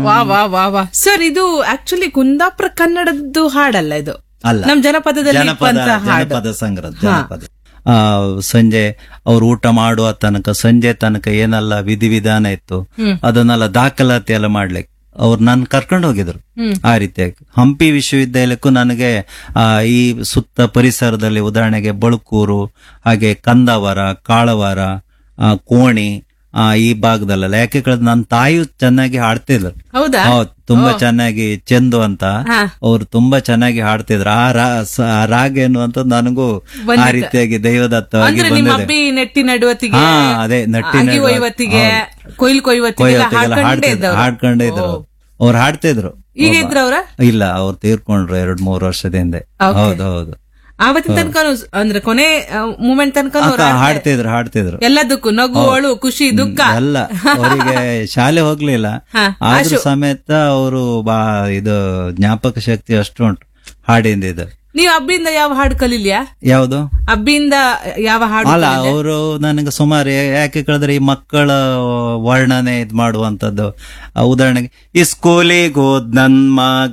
ವಾ ವಾ ವಾ ವಾ ಸರ್ ಇದು ಆಕ್ಚುಲಿ ಕುಂದಾಪುರ ಕನ್ನಡದ್ದು ಹಾಡಲ್ಲ ಇದು ಅಲ್ಲ ನಮ್ ಜನಪದದಲ್ಲಿ ಜನಪದ ಇರುವಂತ ಹಾಡು ಜನಪದ ಸಂಗ್ರಹ ಜನಪದ ಆ, ಸಂಜೆ ಅವ್ರು ಊಟ ಮಾಡುವ ತನಕ ಸಂಜೆ ತನಕ ಏನೆಲ್ಲ ವಿಧಿವಿಧಾನ ಇತ್ತು ಅದನ್ನೆಲ್ಲ ದಾಖಲಾತಿ ಎಲ್ಲ ಮಾಡ್ಲಿಕ್ಕೆ ಅವ್ರು ನನ್ ಕರ್ಕೊಂಡು ಹೋಗಿದ್ರು ಆ ರೀತಿಯಾಗಿ ಹಂಪಿ ವಿಶ್ವವಿದ್ಯಾಲಯಕ್ಕೂ ನನಗೆ ಆ ಈ ಸುತ್ತ ಪರಿಸರದಲ್ಲಿ ಉದಾಹರಣೆಗೆ ಬಳುಕೂರು ಹಾಗೆ ಕಂದಾವರ ಕಾಳವಾರ ಆ, ಕೋಣಿ ಆ, ಈ ಭಾಗದಲ್ಲೆಲ್ಲ ಯಾಕೆ ಕೇಳಿದ್ರೆ ನನ್ನ ತಾಯಿಯು ಚೆನ್ನಾಗಿ ಹಾಡ್ತಿದ್ರು ಹೌದಾ ಹೌದು ತುಂಬಾ ಚೆನ್ನಾಗಿ ಚಂದು ಅಂತ ಹಾ. ಅವ್ರು ತುಂಬಾ ಚೆನ್ನಾಗಿ ಹಾಡ್ತಿದ್ರು ಆ ರಾ ಸ- ಆ ರಾಗ ಎನ್ನುವಂಥದ್ದು ನನಗೂ ಆ ರೀತಿಯಾಗಿ ದೈವದತ್ತವಾಗಿ ಅಂದ್ರೆ ನಿಮ್ಮ ಬಂದಿದೆ ಅಬ್ಬಿ ನೆಟ್ಟಿ ನಡುವತ್ತಿಗೆ ಹಾ ಅದೇ ನಟ್ಟಿ ಅಗಿ ನಡುವ- ಒಯ್ವತ್ತಿಗೆ ಹೌದು. ಕೊಯ್ಲು ಕೊಯ್ವತ್ತಿಗೆ ಕೊಯ್ಯೋತ್ತಿಗೆಲ್ಲ ಹಾಡ್ಕೊಂಡೇ ಹಾಡ್ತಿದ್ರು ಇದ್ದವ್ರು ಹಾಡ್ಕೊಂಡೇ ಇದ್ರು ಅವ್ರು ಹಾಡ್ತಿದ್ರು ಈಗ ಇದ್ರ ಅವ್ರ ಇಲ್ಲ ಅವ್ರು ತೀರ್ಕೊಂಡ್ರು ಎರಡ್ ಮೂರು ವರ್ಷದ ಹಿಂದೆ Okay. ಹೌದು ಹೌದು ಆವತ್ತಿನ ತನಕ ಅಂದ್ರೆ ಕೊನೆ ಮೂಮೆಂಟ್ ತನಕ ಅಕ್ಕ ಹಾಡ್ತಿದ್ರು ಹಾಡ್ತಿದ್ರು ಎಲ್ಲದಕ್ಕೂ ನಗು ಅಳು ಖುಷಿ ದುಃಖ ಎಲ್ಲ ಅವರಿಗೆ ಶಾಲೆ ಹೋಗ್ಲಿಲ್ಲ ಹಾ, ಆದ್ರೂ ಸಮೇತ ಅವರು ಬಾ ಇದು ಜ್ಞಾಪಕ ಶಕ್ತಿ ಅಷ್ಟು ಉಂಟು ಹಾಡಿಂದ ಇದು ನೀವು ಅಬ್ಬಿಯಿಂದ ಯಾವ ಹಾಡು ಕಲೀಲಿಯಾ ಯಾವುದು ಅಬ್ಬಿಯಿಂದ ಯಾವ ಹಾಡು ಅಲ್ಲ ಅವರು ನನಗೆ ಸುಮಾರು ಯಾ- ಯಾಕೆ ಕೇಳಿದ್ರೆ ಈ ಮಕ್ಕಳ ವರ್ಣನೆ ಇದ್ ಮಾಡುವಂತದ್ದು ಆ, ಉದಾಹರಣೆಗೆ ಈ ಸ್ಕೂಲಿಗೆ ಹೋದ್ ನನ್ ಮಗ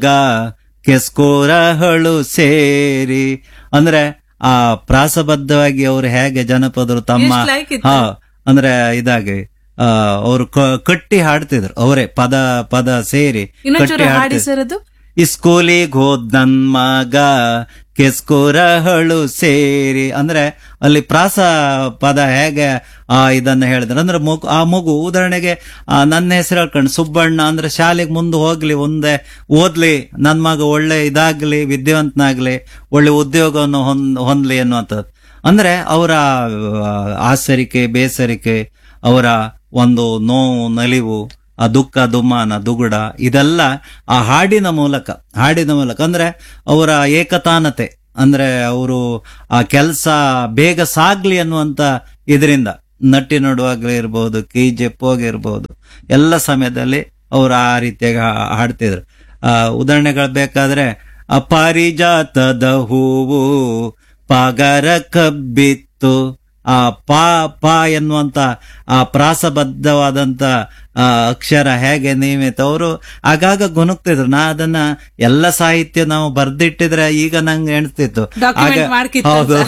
ಕೆಸ್ಕೋರಹಳು ಸೇರಿ ಅಂದ್ರೆ ಆ ಪ್ರಾಸಬದ್ಧವಾಗಿ ಅವ್ರು ಹೇಗೆ ಜನಪದರು ತಮ್ಮ ಎಷ್ಟ್ like ಇತ್ತು? ಹಾ ಅಂದ್ರೆ ಇದಾಗಿ ಆ, ಅವ್ರು ಕ- ಕಟ್ಟಿ ಹಾಡ್ತಿದ್ರು ಅವರೇ ಪದ ಪದ ಸೇರಿ ಇನ್ನೊಂಚೂರು ಕಟ್ಟಿ ಹಾಡಿ ಹಾಡ್ತಿದ್ರು ಸರ್ ಅದು ಇಸ್ಕೂಲಿಗೆ ಹೋದ್ ನನ್ ಮಗ ಕೆಸ್ಕೋರಹಳು ಸೇರಿ ಅಂದ್ರೆ ಅಲ್ಲಿ ಪ್ರಾಸ ಪದ ಹೇಗೆ ಆ ಇದನ್ನ ಹೇಳಿದ್ರು ಅಂದ್ರೆ ಮಗು ಆ ಮಗು ಉದಾಹರಣೆಗೆ ಆ, ನನ್ನ ಹೆಸರು ಹೇಳ್ಕೊಂಡು ಸುಬ್ಬಣ್ಣ ಅಂದ್ರೆ ಶಾಲೆಗೆ ಮುಂದೆ ಹೋಗ್ಲಿ ಮುಂದೆ ಓದ್ಲಿ ನನ್ ಮಗ ಒಳ್ಳೆ ಇದಾಗ್ಲಿ ವಿದ್ಯಾವಂತನಾಗ್ಲಿ ಒಳ್ಳೆ ಉದ್ಯೋಗವನ್ನು ಹೊಂದ್ ಹೊಂದ್ಲಿ ಅನ್ನುವಂಥದ್ದು ಅಂದ್ರೆ ಅವರ ಆ, ಆಸರಿಕೆ ಬೇಸರಿಕೆ ಅವರ ಒಂದು ನೋವು ನಲಿವು ಆ ದುಃಖ ದುಮ್ಮಾನ ದುಗುಡ ಇದೆಲ್ಲ ಆ ಹಾಡಿನ ಮೂಲಕ ಹಾಡಿನ ಮೂಲಕ ಅಂದ್ರೆ ಅವರ ಏಕತಾನತೆ ಅಂದ್ರೆ ಅವರು ಆ ಕೆಲಸ ಬೇಗ ಸಾಗ್ಲಿ ಅನ್ನುವಂತ ಇದರಿಂದ ನಟ್ಟಿ ನಡುವಾಗ್ಲೇ ಇರ್ಬೋದು ಕೈ ಜೆಪ್ಪೋಗಿರ್ಬೋದು ಎಲ್ಲ ಸಮಯದಲ್ಲಿ ಅವರು ಆ ರೀತಿಯಾಗಿ ಹಾ- ಹಾಡ್ತಿದ್ರು ಆ ಉದಾಹರಣೆಗಳು ಬೇಕಾದ್ರೆ ಆ ಪಾರಿಜಾತದ ಹೂವು ಪಾಗರ ಕಬ್ಬಿತ್ತು ಆ ಪಾ ಪಾ ಎನ್ನುವಂತ ಆ ಪ್ರಾಸಬದ್ಧವಾದಂತ ಆ ಅಕ್ಷರ ಹೇಗೆ ನಿಯಮಿತ ಅವರು ಆಗಾಗ ಗುನುಕ್ತಿದ್ರು ನಾ ಅದನ್ನ ಎಲ್ಲ ಸಾಹಿತ್ಯ ನಾವು ಬರ್ದಿಟ್ಟಿದ್ರೆ ಈಗ ನಂಗೆ ಎಣಿಸ್ತಿತ್ತು Document ಆಗ- ಮಾಡ್ಕಿತ್ತು ಹೌದು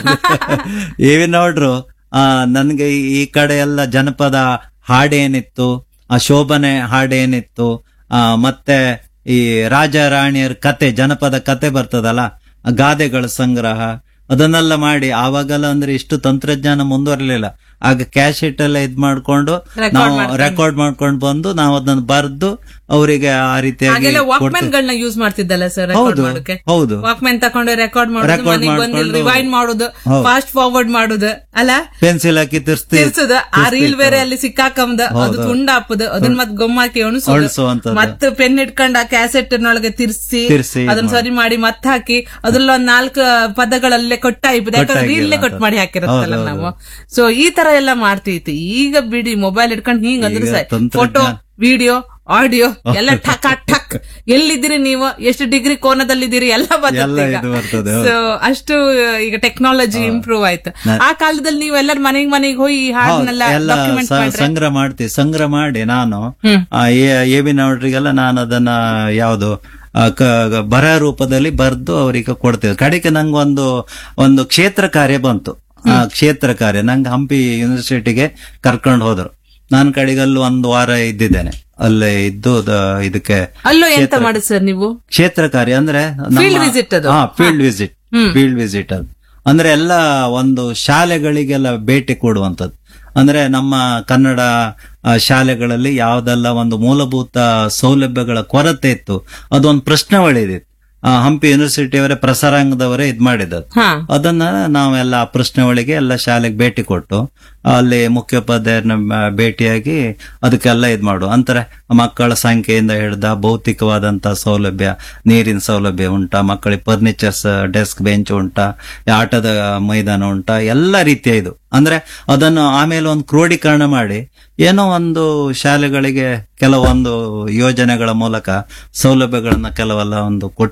ಏವಿ ನೋಡ್ರು ಆ ನನ್ಗೆ ಈ- ಈ ಕಡೆ ಎಲ್ಲ ಜನಪದ ಹಾಡೇನಿತ್ತು ಆ ಶೋಭನೆ ಹಾಡೇನಿತ್ತು ಆ ಮತ್ತೆ ಈ ರಾಜ ರಾಣಿಯರ ಕತೆ ಜನಪದ ಕತೆ ಬರ್ತದಲ್ಲ ಆ ಗಾದೆಗಳ ಸಂಗ್ರಹ ಅದನ್ನೆಲ್ಲ ಮಾಡಿ ಆವಾಗೆಲ್ಲ ಅಂದ್ರೆ ಇಷ್ಟು ತಂತ್ರಜ್ಞಾನ ಮುಂದುವರಲಿಲ್ಲ ಆಗ ಕ್ಯಾಶೆಟ್ ಎಲ್ಲ ಇದ್ ಮಾಡ್ಕೊಂಡು ನಾವು ರೆಕಾರ್ಡ್ ಮಾಡ್ಕೊಂಡು ಬಂದು ನಾವು ಅದನ್ನ ಬರ್ದು ಅವರಿಗೆ ಆ ರೀತಿಯಾಗಿ ಹಾಗೆಲ್ಲ ವಾಕ್ಮ್ಯಾನ್ ಕೊಡ್ತಿದ್ವಿ. ಗಳನ್ನ ಯೂಸ್ ಮಾಡ್ತಿದ್ದಲ್ಲ ಸರ್ ರೆಕಾರ್ಡ್ ಹೌದು ಮಾಡೋಕೆ ಹೌದು ವಾಕ್ಮ್ಯಾನ್ ತಕೊಂಡು ರೆಕಾರ್ಡ್ ಮಾಡೋದು Record ಮನೆಗೆ ಬಂದು ಮಾಡ್ಕೊಂಡು- ರಿವೈಂಡ್ ಮಾಡೋದು ಹೌದು. ಫಾಸ್ಟ್ ಫಾರ್ವರ್ಡ್ ಮಾಡೋದು ಅಲ್ಲ ಪೆನ್ಸಿಲ್ ಹಾಕಿ ತಿರ್ಸ್ತಿ ತಿರ್ಸೋದು ಆ ರೀಲ್ ಬೇರೆ ಅಲ್ಲಿ ಸಿಕ್ಕಾಕಂಬದ ಅದು ತುಂಡ ಹಾಪುದು ಅದನ್ನ ಮತ್ ಗೊಮ್ಮಾಕಿ ಅಣಸೋದು ಅಳಿಸುವಂತದ್ದು. ಮತ್ತೆ ಪೆನ್ ಇಟ್ಕೊಂಡ್ ಆ ಕ್ಯಾಸೆಟ್ ನೊಳಗೆ ತಿರ್ಸಿ ತಿರ್ಸಿ ಅದನ್ನ ಸರಿ ಮಾಡಿ ಮತ್ತೆ ಹಾಕಿ ಅದ್ರಲ್ಲಿ ಒಂದ್ ನಾಲ್ಕು ಪದಗಳಲ್ಲೇ ಕೊಟ್ಟಾಯ್ಬೋದು ಯಾಕಂದ್ರೆ ರೀಲ್ನೇ ಕಟ್ ಮಾಡಿ ಹಾಕಿರತ್ತಲ್ಲ ಹೌದು, ನಾವು ಸೊ ಈ ತರ ಎಲ್ಲ ಮಾಡ್ತಿತ್ತು ಈಗ ಬಿಡಿ ಮೊಬೈಲ್ ಇಟ್ಕೊಂಡು ಹಿಂಗ್ ಅಂದ್ರೆ ಈಗ ಸರಿ ತಂತ್ರಜ್ಞಾನ- ಫೋಟೋ ವಿಡಿಯೋ ಆಡಿಯೋ ಎಲ್ಲ ಟಕ್ ಟಕ್ ಎಲ್ಲಿದ್ದೀರಿ ನೀವು ಎಷ್ಟು ಡಿಗ್ರಿ ಕೋನದಲ್ಲಿದ್ದೀರಿ ಎಲ್ಲ ಎಲ್ಲ ಇದು ಬರ್ತದೆ, ಹೌದು. ಸೊ ಅಷ್ಟು ಈಗ ಟೆಕ್ನಾಲಜಿ ಇಂಪ್ರೂವ್ ಆಯ್ತು ಆ ಕಾಲದಲ್ಲಿ ನೀವು ಎಲ್ಲರ ಮನೆಗ್ ಮನೆಗೆ ಹೋಗಿ ಈ ಹಾಡನ್ನೆಲ್ಲ ಎಲ್ಲ ಡಾಕ್ಯುಮೆಂಟ್ ಸ- ಮಾಡ್ರೆ ಸಂಗ್ರಹ ಮಾಡ್ತೀವಿ ಸಂಗ್ರಹ ಮಾಡಿ ನಾನು ಹ್ಮ್. ಎ ಬಿ ನವರಿಗೆಲ್ಲ ನಾನು ಅದನ್ನ ಯಾವುದು ಆ, ಕ- ಬರಹ ರೂಪದಲ್ಲಿ ಬರ್ದು ಅವರಿಗೆ ಕೊಡ್ತೇವೆ ಕಡೆಗೆ ನಂಗೆ ಒಂದು ಒಂದು ಕ್ಷೇತ್ರ ಕಾರ್ಯ ಬಂತು ಆ ಕ್ಷೇತ್ರ ಕಾರ್ಯ ನಂಗೆ ಹಂಪಿ ಯೂನಿವರ್ಸಿಟಿಗೆ ಕರ್ಕೊಂಡು ಹೋದ್ರು ನಾನು ಕಡೆಗೆ ಅಲ್ಲಿ ಒಂದು ವಾರ ಇದ್ದಿದ್ದೇನೆ ಅಲ್ಲೇ ಇದ್ದು ದ- ಇದಕ್ಕೆ ಅಲ್ಲೂ ಎಂತ ಮಾಡುದು ಸರ್ ನೀವು ಕ್ಷೇತ್ರ ಕಾರ್ಯ ಅಂದ್ರೆ Field visit ಅದು? ಹಾ ಫೀಲ್ಡ್ ವಿಸಿಟ್ ಫೀಲ್ಡ್ ವಿಸಿಟ್ ಅದು ಅಂದ್ರೆ ಎಲ್ಲ ಒಂದು ಶಾಲೆಗಳಿಗೆಲ್ಲ ಭೇಟಿ ಕೊಡುವಂತದ್ದು ಅಂದ್ರೆ ನಮ್ಮ ಕನ್ನಡ ಆ, ಶಾಲೆಗಳಲ್ಲಿ ಯಾವ್ದೆಲ್ಲ ಒಂದು ಮೂಲಭೂತ ಸೌಲಭ್ಯಗಳ ಕೊರತೆ ಇತ್ತು ಅದೊಂದು ಪ್ರಶ್ನೆ ಒಳ್ಳೆದಿತ್ತು ಆ, ಹಂಪಿ ಯೂನಿವರ್ಸಿಟಿಯವರೇ ಪ್ರಸಾರಾಂಗದವರೇ ಇದ್ ಮಾಡಿದ್ದದು ಹಾ ಅದನ್ನ ನಾವೆಲ್ಲ ಆ ಪ್ರಶ್ನೆ ಒಳಗೆ ಎಲ್ಲ ಶಾಲೆಗೆ ಭೇಟಿ ಕೊಟ್ಟು ಅಲ್ಲಿ ಮುಖ್ಯೋಪಾಧ್ಯಾಯರನ್ನ ಮ- ಭೇಟಿಯಾಗಿ ಅದಕ್ಕೆಲ್ಲ ಇದ್ ಮಾಡು ಅಂತಾರೆ ಮಕ್ಕಳ ಸಂಖ್ಯೆಯಿಂದ ಹಿಡ್ದ ಭೌತಿಕವಾದಂತ ಸೌಲಭ್ಯ ನೀರಿನ ಸೌಲಭ್ಯ ಉಂಟಾ ಮಕ್ಕಳಿಗೆ ಫರ್ನಿಚರ್ಸ್ ಡೆಸ್ಕ್ ಬೆಂಚ್ ಉಂಟಾ ಆಟದ ಮೈದಾನ ಉಂಟಾ ಎಲ್ಲ ರೀತಿಯ ಇದು ಅಂದ್ರೆ ಅದನ್ನು ಆಮೇಲೆ ಒಂದು ಕ್ರೋಢೀಕರಣ ಮಾಡಿ ಏನೋ ಒಂದು ಶಾಲೆಗಳಿಗೆ ಕೆಲವೊಂದು ಯೋಜನೆಗಳ ಮೂಲಕ ಸೌಲಭ್ಯಗಳನ್ನ ಕೆಲವೆಲ್ಲ ಒಂದು ಕೊಟ್ಟಿದ್ರು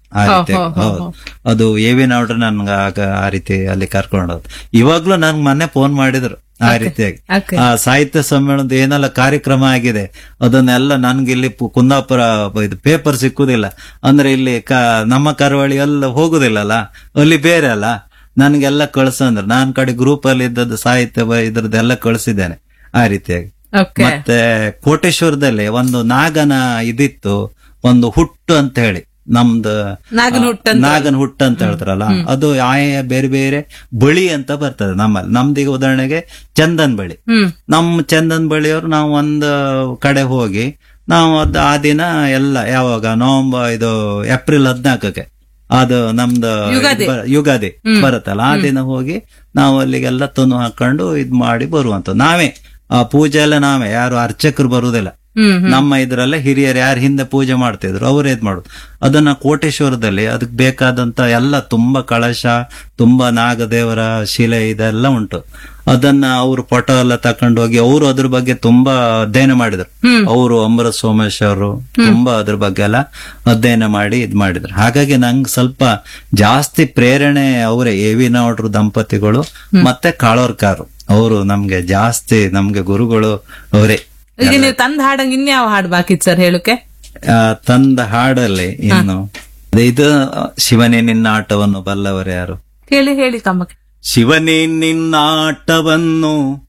ಆ ಹೋ, ರೀತಿ ಹೋ, ಹೋ, ಹೌದು ಅದು ಎವಿ ನೋಡ್ರೆ ನನ್ಗ ಆಗ ಆ ರೀತಿ ಅಲ್ಲಿ ಕರ್ಕೊಂಡು ಹೋದ್ ಇವಾಗ್ಲೂ ನನ್ಗೆ ಮೊನ್ನೆ ಫೋನ್ ಮಾಡಿದ್ರು ಆ ರೀತಿಯಾಗಿ Okay. ಆ ಸಾಹಿತ್ಯ ಸಮ್ಮೇಳನದ ಏನೆಲ್ಲ ಕಾರ್ಯಕ್ರಮ ಆಗಿದೆ ಅದನ್ನೆಲ್ಲ ನನ್ಗೆ ಇಲ್ಲಿ ಪು- ಕುಂದಾಪುರ ಇದು ಪೇಪರ್ ಸಿಕ್ಕುದಿಲ್ಲ ಅಂದ್ರೆ ಇಲ್ಲಿ ಕ ನಮ್ಮ ಕರಾವಳಿ ಎಲ್ಲ ಹೋಗುದಿಲ್ಲಲ್ಲ ಅಲ್ಲಿ ಬೇರೆ ಅಲ್ಲ ನನ್ಗೆಲ್ಲ ಕಳ್ಸಂದ್ರೆ ನಾನ್ ಕಡೆ ಗ್ರೂಪ್ ಅಲ್ಲಿ ಇದ್ದದ್ದು ಸಾಹಿತ್ಯ ಬ- ಇದ್ರದ್ದೆಲ್ಲ ಕಳ್ಸಿದ್ದೇನೆ ಆ ರೀತಿಯಾಗಿ ಓಕೆ ಮತ್ತೆ ಕೋಟೇಶ್ವರದಲ್ಲಿ ಒಂದು ನಾಗನ ಇದಿತ್ತು ಒಂದು ಹುಟ್ಟು ಅಂತ ಹೇಳಿ ನಮ್ದು ನಾಗನ ಹುಟ್ಟು ಅಂತ. ನಾಗನ ಹುಟ್ಟು ಅಂತ ಹೇಳ್ತಾರಲ್ಲ ಅದು ಆಯಾ ಬೇರೆ ಬೇರೆ ಬಳಿ ಅಂತ ಬರ್ತದೆ ನಮ್ಮಲ್ಲಿ ನಮ್ದೀಗ ಉದಾಹರಣೆಗೆ ಚಂದನ್ ಬಳಿ ಹ್ಮ್ ನಮ್ಮ ಚಂದನ್ ಬಳಿಯವರು ನಾವು ಒಂದು ಕಡೆ ಹೋಗಿ ನಾವು ಅದ್ ಆ ದಿನ ಎಲ್ಲ ಯಾವಾಗ ನವೆಂಬರ್ ಇದು ಏಪ್ರಿಲ್ ಹದ್ನಾಲ್ಕಕ್ಕೆ ಅದು ನಮ್ದು ಯುಗಾದಿ. ಇದು ಬ- ಯುಗಾದಿ ಬರುತ್ತಲ್ಲ ಆ ದಿನ ಹೋಗಿ ನಾವು ಅಲ್ಲಿಗೆಲ್ಲ ತುನು ಹಾಕೊಂಡು ಇದ್ ಮಾಡಿ ಬರುವಂತ ನಾವೇ ಆ ಪೂಜೆ ಎಲ್ಲ ನಾವೇ ಯಾರು ಅರ್ಚಕರು ಬರುವುದಿಲ್ಲ ಹ್ಮ್ ನಮ್ಮ ಇದ್ರಲ್ಲೇ ಹಿರಿಯರು ಯಾರು ಹಿಂದೆ ಪೂಜೆ ಮಾಡ್ತಿದ್ರು ಅವರೇ ಇದ್ ಮಾಡುದು ಅದನ್ನ ಕೋಟೇಶ್ವರದಲ್ಲಿ ಅದಕ್ಕೆ ಬೇಕಾದಂತ ಎಲ್ಲ ತುಂಬಾ ಕಳಶ ತುಂಬಾ ನಾಗದೇವರ ಶಿಲೆ ಇದೆಲ್ಲ ಉಂಟು ಅದನ್ನ ಅವರು ಫೋಟೋ ಎಲ್ಲ ತಕೊಂಡು ಹೋಗಿ ಅವರು ಅದ್ರ ಬಗ್ಗೆ ತುಂಬಾ ಅಧ್ಯಯನ ಮಾಡಿದ್ರು ಅವರು ಅಮೃತ ಸೋಮೇಶ್ವರು ತುಂಬಾ ಅದ್ರ ಬಗ್ಗೆ ಎಲ್ಲ ಅಧ್ಯಯನ ಮಾಡಿ ಇದ್ ಮಾಡಿದ್ರು ಹಾಗಾಗಿ ನಂಗೆ ಸ್ವಲ್ಪ ಜಾಸ್ತಿ ಪ್ರೇರಣೆ ಅವರೇ ಎ ವಿ ನಾಡ್ರು ದಂಪತಿಗಳು ಮತ್ತೆ ಕಾಳೋರ್ಕಾರು ಅವರು ನಮ್ಗೆ ಜಾಸ್ತಿ ನಮ್ಗೆ ಗುರುಗಳು ಅವರೇ ಈಗ ನೀವು ತಂದ ಹಾಡಂಗ್ ಇನ್ಯಾವ ಹಾಡು ಬಾಕಿ ಸರ್ ಹೇಳುಕೆ ಆ, ತಂದ ಹಾಡಲ್ಲಿ ಇನ್ನು ಅದೇ ಇದು ಶಿವನೇ ನಿನ್ನ ಆಟವನ್ನು ಬಲ್ಲವರು ಯಾರು ಹೇಳಿ ಹೇಳಿ ಕಮ್ಮಕ್ಕೆ ಶಿವನೇ ನಿನ್ನ ಆಟವನ್ನು